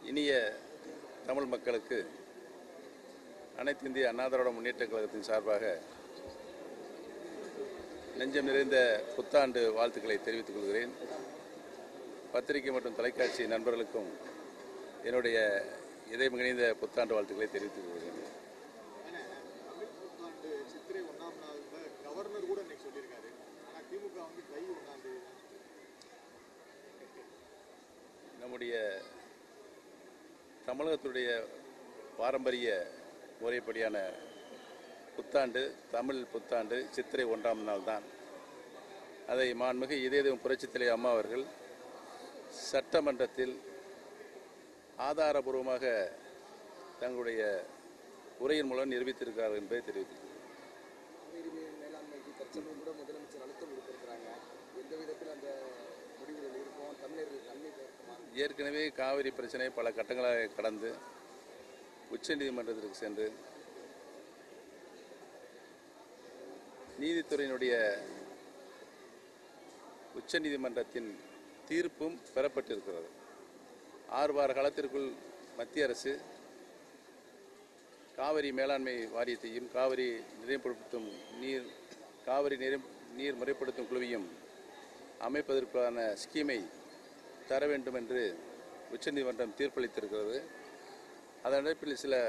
இனிய தமிழ் மக்களுக்கு அனைத்து இந்திய அண்ணா திராவிட முன்னேற்ற கழகத்தின் சார்பாக நெஞ்சம் நிறைந்த புத்தாண்டு வாழ்த்துக்களை தெரிவித்துக் கொள்கிறேன் பத்திரிகை மற்றும் தொலைக்காட்சி நண்பர்களுக்கும் என்னுடைய இதயம் இணைந்த புத்தாண்டு வாழ்த்துக்களை தெரிவித்துக் கொள்கிறேன் தமிழ் புத்தாண்டு சித்திரை ஒன்றாம் நாள்ல கவர்னர் கூட இன்னைக்கு சொல்லியிருக்காரு ஆனா திமுக வந்து தை ஒன்றாம் தேதி தான் நம்முடைய தமிழகத்துடைய பாரம்பரிய முறைப்படியான புத்தாண்டு தமிழ் புத்தாண்டு சித்திரை ஒன்றாம் நாள் தான் அதை மாண்புமிகு இதயம் புரட்சித் தலைவர் அம்மா அவர்கள் சட்டமன்றத்தில் ஆதாரபூர்வமாக தங்களுடைய உரையின் மூலம் நிரூபித்திருக்கிறார்கள் என்பதை தெரிவித்துள்ளேன் காவிரி நீர் மேலாண்மைக்கு தற்சமயம் கூட முதலமைச்சர் அழுத்தம் கொடுத்திருக்கிறாங்க எந்த விதத்தில் அந்த முடிவுகள் இருக்கும் தமிழர்கள் நன்மை பெருக்குமா ஏற்கனவே காவிரி பிரச்சனை பல கட்டங்களாக கடந்து உச்சநீதிமன்றத்திற்கு சென்று நீதித்துறையினுடைய உச்சநீதிமன்றத்தின் தீர்ப்பும் பெறப்பட்டிருக்கிறது ஆறு வார காலத்திற்குள் மத்திய அரசு காவிரி மேலாண்மை வாரியத்தையும் காவிரி நிறைப்படுத்தும் நீர் காவிரி நிறை நீர் முறைப்படுத்தும் குழுவையும் அமைப்பதற்கான ஸ்கீமை தர வேண்டும் என்று உச்சநீதிமன்றம் தீர்ப்பளித்திருக்கிறது அதன் அடிப்படையில் சில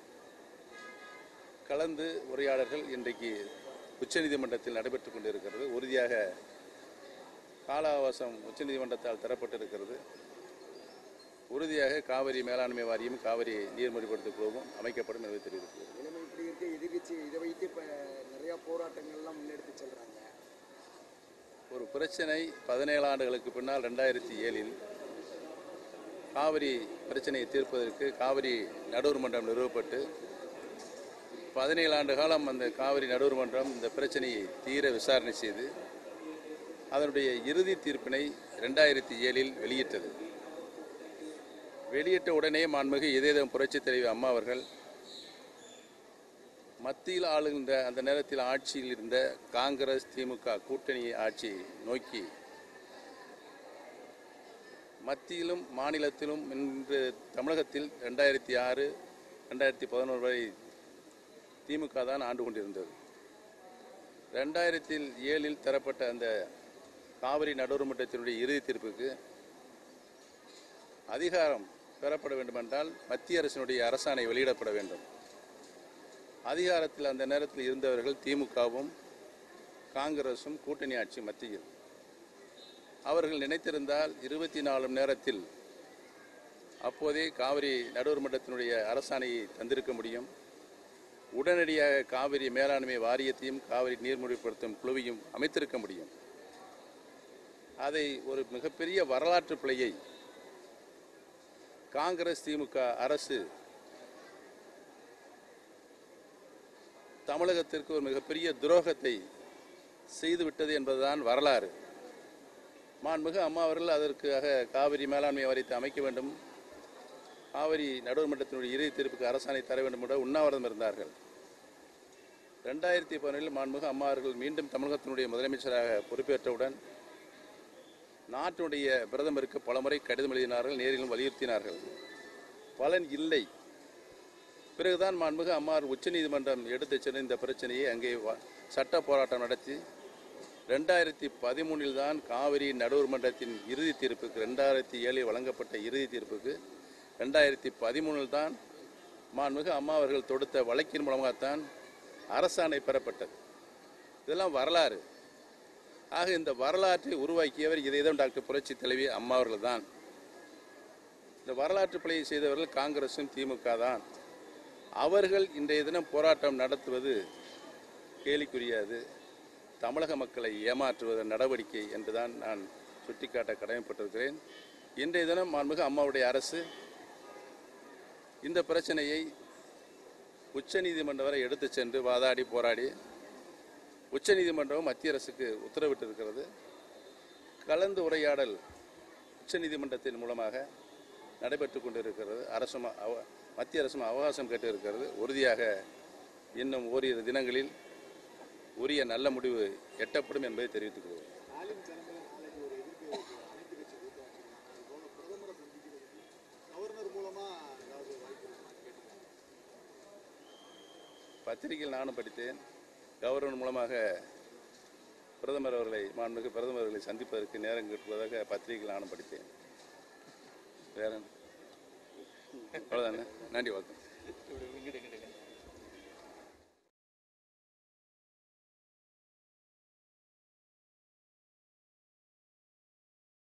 கலந்து உரையாடல்கள் இன்றைக்கு உச்சநீதிமன்றத்தில் நடைபெற்றுக் கொண்டிருக்கிறது உறுதியாக கால அவகாசம் உச்சநீதிமன்றத்தால் தரப்பட்டிருக்கிறது உறுதியாக காவிரி மேலாண்மை வாரியம் காவிரி நீர்முறைப்படுத்தும் குழுவும் அமைக்கப்படும் என்பதை தெரிவித்துள்ளது நிலைமை இப்படி இருக்க எதிர்கட்சி இதை வைத்து இப்போ நிறையா போராட்டங்கள்லாம் முன்னெடுத்து செல்கிறாங்க ஒரு பிரச்சனை பதினேழு ஆண்டுகளுக்கு பின்னால் ரெண்டாயிரத்தி ஏழில் காவிரி பிரச்சனையை தீர்ப்பதற்கு காவிரி நடுவர் மன்றம் நிறுவப்பட்டு பதினேழு ஆண்டு காலம் அந்த காவிரி நடுவர் மன்றம் இந்த பிரச்சனையை தீர விசாரணை செய்து அதனுடைய இறுதி தீர்ப்பினை ரெண்டாயிரத்தி ஏழில் வெளியிட்டது வெளியிட்ட உடனே மாண்புமிகு இதயம் புரட்சித் தலைவி அம்மா அவர்கள் மத்தியில் ஆளுகின்ற அந்த நேரத்தில் ஆட்சியில் இருந்த காங்கிரஸ் திமுக கூட்டணி ஆட்சியை நோக்கி மத்தியிலும் மாநிலத்திலும் இன்று தமிழகத்தில் ரெண்டாயிரத்தி ஆறு ரெண்டாயிரத்தி பதினோரு வரை திமுக தான் ஆண்டு கொண்டிருந்தது ரெண்டாயிரத்தில் ஏழில் தரப்பட்ட அந்த காவிரி நடுவர் மன்றத்தினுடைய இறுதி தீர்ப்புக்கு அதிகாரம் பெறப்பட வேண்டுமென்றால் மத்திய அரசினுடைய அரசாணை வெளியிடப்பட வேண்டும் அதிகாரத்தில் அந்த நேரத்தில் இருந்தவர்கள் திமுகவும் காங்கிரசும் கூட்டணி ஆட்சி மத்தியில் அவர்கள் நினைத்திருந்தால் இருபத்தி நாலு மணி நேரத்தில் அப்போதே காவிரி நடுவர் மன்றத்தினுடைய அரசாணையை தந்திருக்க முடியும் உடனடியாக காவிரி மேலாண்மை வாரியத்தையும் காவிரி நீர்முறைப்படுத்தும் குழுவையும் அமைத்திருக்க முடியும் அதை ஒரு மிகப்பெரிய வரலாற்று பிழையை காங்கிரஸ் திமுக அரசு தமிழகத்திற்கு ஒரு மிகப்பெரிய துரோகத்தை செய்துவிட்டது என்பதுதான் வரலாறு மாண்புமிகு அம்மா அவர்கள் அதற்காக காவிரி மேலாண்மை வாரியத்தை அமைக்க வேண்டும் காவிரி நடுவர் மன்றத்தினுடைய இறுதி தீர்ப்புக்கு அரசாணை தர வேண்டும் என்ற உண்ணாவிரதம் இருந்தார்கள் ரெண்டாயிரத்தி பதினேழில் மாண்புமிகு அம்மா அவர்கள் மீண்டும் தமிழகத்தினுடைய முதலமைச்சராக பொறுப்பேற்றவுடன் நாட்டினுடைய பிரதமருக்கு பலமுறை கடிதம் எழுதினார்கள் நேரிலும் வலியுறுத்தினார்கள் பலன் இல்லை பிறகுதான் மாண்புமிகு அம்மார் உச்சநீதிமன்றம் எடுத்துச் சென்ற இந்த பிரச்சனையை அங்கே வ- சட்ட போராட்டம் நடத்தி ரெண்டாயிரத்தி பதிமூணில் தான் காவிரி நடுவர் மன்றத்தின் இறுதி தீர்ப்புக்கு ரெண்டாயிரத்தி ஏழில் வழங்கப்பட்ட இறுதி தீர்ப்புக்கு ரெண்டாயிரத்தி பதிமூணில் தான் மாண்புமிகு அம்மா அவர்கள் தொடுத்த வழக்கின் மூலமாகத்தான் அரசாணை பெறப்பட்டது இதெல்லாம் வரலாறு ஆக இந்த வரலாற்றை உருவாக்கியவர் இதேதான் டாக்டர் புரட்சி தலைவி அம்மா அவர்கள் தான் இந்த வரலாற்று பிழையை செய்தவர்கள் காங்கிரசும் திமுக தான் அவர்கள் இன்றைய தினம் போராட்டம் நடத்துவது கேலிக்குரியாது தமிழக மக்களை ஏமாற்றுவது நடவடிக்கை என்றுதான் நான் சுட்டிக்காட்ட கடமைப்பட்டிருக்கிறேன் இன்றைய தினம் மாண்புமிகு அம்மாவுடைய அரசு இந்த பிரச்சனையை உச்சநீதிமன்றம் வரை எடுத்துச் சென்று வாதாடி போராடி உச்சநீதிமன்றம் மத்திய அரசுக்கு உத்தரவிட்டிருக்கிறது கலந்து உரையாடல் உச்சநீதிமன்றத்தின் மூலமாக நடைபெற்று கொண்டிருக்கிறது அரசும் அவ- மத்திய அரசும் அவகாசம் கேட்டிருக்கிறது உறுதியாக இன்னும் ஓரிரு தினங்களில் உரிய நல்ல முடிவு எட்டப்படும் என்பதை தெரிவித்துக் கொள்கிறேன் ஸ்டாலின் தலைமையில் நாளைக்கு ஒரு எதிர்ப்பு அனைத்து கட்சி கூட்டம் வச்சிருக்காங்க அது போக பிரதமரை சந்திக்கிறதுக்கு கவர்னர் மூலமா பத்திரிகையில் நானும் படித்தேன் கவர்னர் மூலமாக பிரதமர் அவர்களை மாண்புமிகு பிரதமர் அவர்களை சந்திப்பதற்கு நேரம் கிட்டுவதாக பத்திரிகையில் நானும் படித்தேன் வேற என்ன? அவ்வளோதானே நன்றி வணக்கம்